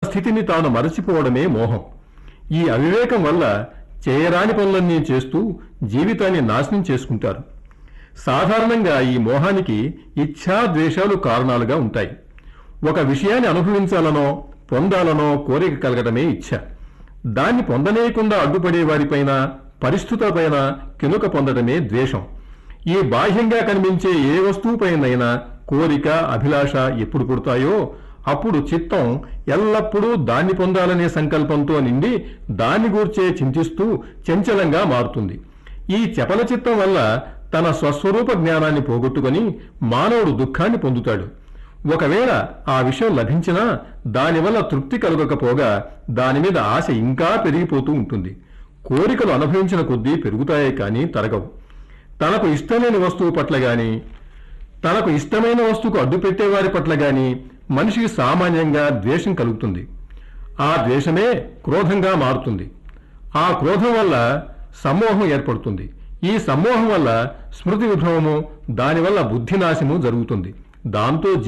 స్థితిని తాను మరచిపోవడమే మోహం ఈ అవివేకం వల్ల చేయరాని పనులన్నీ చేస్తూ జీవితాన్ని నాశనం చేసుకుంటారు సాధారణంగా ఈ మోహానికి ఇచ్ఛా ద్వేషాలు కారణాలుగా ఉంటాయి ఒక విషయాన్ని అనుభవించాలనో పొందాలనో కోరిక కలగటమే ఇచ్ఛ దాన్ని పొందనీయకుండా అడ్డుపడే వారిపైన పరిస్థితులపైన కినుక పొందడమే ద్వేషం ఈ బాహ్యంగా కనిపించే ఏ వస్తువుపైనైనా కోరిక అభిలాష ఎప్పుడు పుడతాయో అప్పుడు చిత్తం ఎల్లప్పుడూ దాన్ని పొందాలనే సంకల్పంతో నిండి దాన్ని గూర్చే చింతిస్తూ చంచలంగా మారుతుంది ఈ చపల చిత్తం వల్ల తన స్వస్వరూప జ్ఞానాన్ని పోగొట్టుకొని మానవుడు దుఃఖాన్ని పొందుతాడు ఒకవేళ ఆ విషయం లభించినా దానివల్ల తృప్తి కలగకపోగా దాని మీద ఆశ ఇంకా పెరిగిపోతూ ఉంటుంది కోరికలు అనుభవించిన కొద్దీ పెరుగుతాయే కానీ తరగవు తనకు ఇష్టమైన వస్తువు పట్ల గాని తనకు ఇష్టమైన వస్తువుకు అడ్డు పెట్టేవారి పట్ల గాని మనిషికి సామాన్యంగా ద్వేషం కలుగుతుంది ఆ ద్వేషమే క్రోధంగా మారుతుంది ఆ క్రోధం వల్ల సమ్మోహం ఏర్పడుతుంది ఈ సమ్మోహం వల్ల స్మృతి విభ్రమము దానివల్ల బుద్ధినాశము జరుగుతుంది దాంతో